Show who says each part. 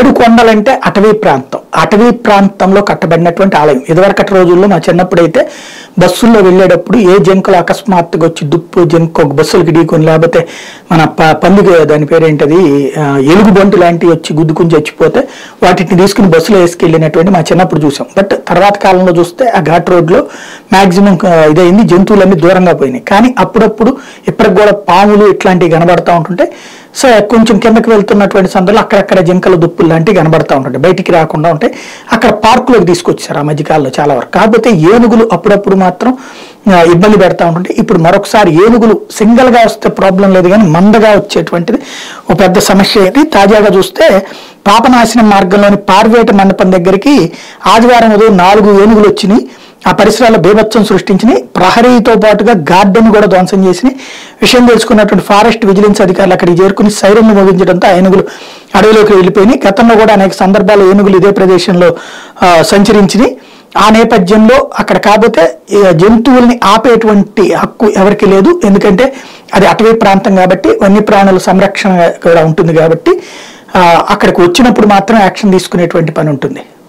Speaker 1: ఏడు కొండలంటే అటవీ ప్రాంతం అటవీ ప్రాంతంలో కట్టబడినటువంటి ఆలయం ఇదివరకటి రోజుల్లో మా చిన్నప్పుడు అయితే బస్సుల్లో వెళ్ళేటప్పుడు ఏ జంకులు అకస్మాత్తుగా వచ్చి దుప్పు జంకు ఒక బస్సులకి ఢీకొని లేకపోతే మన ప- పందుగ దాని పేరేంటది ఆ, ఎలుగుబంటు లాంటివి వచ్చి గుద్దుకుని చచ్చిపోతే వాటిని తీసుకుని బస్సులో వేసుకెళ్ళినటువంటి మా చిన్నప్పుడు చూసాం బట్ తర్వాత కాలంలో చూస్తే ఆ ఘాట్ రోడ్లో మాక్సిమం ఇదైంది జంతువులన్నీ దూరంగా పోయినాయి కానీ అప్పుడప్పుడు ఇప్పటికి కూడా పాములు ఇట్లాంటివి కనబడతా ఉంటుంటే సో కొంచెం కిందకి వెళ్తున్నటువంటి సందర్భంలో అక్కడక్కడ జింకల దుప్పులు లాంటివి కనబడతా ఉంటుంటాయి బయటికి రాకుండా ఉంటాయి అక్కడ పార్కులోకి తీసుకొచ్చారు ఆ మధ్యకాలంలో చాలా వరకు కాకపోతే ఏనుగులు అప్పుడప్పుడు మాత్రం ఆ, ఇబ్బంది పెడతా ఉంటుంటే ఇప్పుడు మరొకసారి ఏనుగులు సింగిల్ గా వస్తే ప్రాబ్లం లేదు కానీ మందగా వచ్చేటువంటిది ఒక పెద్ద సమస్య ఇది తాజాగా చూస్తే పాపనాశనం మార్గంలోని పార్వేట మండపం దగ్గరికి ఆదివారం ఉదయం నాలుగు ఏనుగులు వచ్చినాయి ఆ పరిసరాల్లో బీభత్సం సృష్టించినాయి ప్రహరీతో పాటుగా గార్డెన్ కూడా ధ్వంసం చేసి విషయం తెలుసుకున్నటువంటి ఫారెస్ట్ విజిలెన్స్ అధికారులు అక్కడికి చేరుకుని సైరన్లు మోగించడంతో ఆ ఏనుగులు అడవిలోకి వెళ్ళిపోయినాయి గతంలో కూడా అనేక సందర్భాల్లో ఏనుగులు ఇదే ప్రదేశంలో ఆ, సంచరించినాయి ఆ నేపథ్యంలో అక్కడ కాకపోతే ఈ జంతువుల్ని ఆపేటువంటి హక్కు ఎవరికి లేదు ఎందుకంటే అది అటవీ ప్రాంతం కాబట్టి వన్యప్రాణుల సంరక్షణ కూడా ఉంటుంది కాబట్టి ఆ, అక్కడికి వచ్చినప్పుడు మాత్రం యాక్షన్ తీసుకునేటువంటి పని ఉంటుంది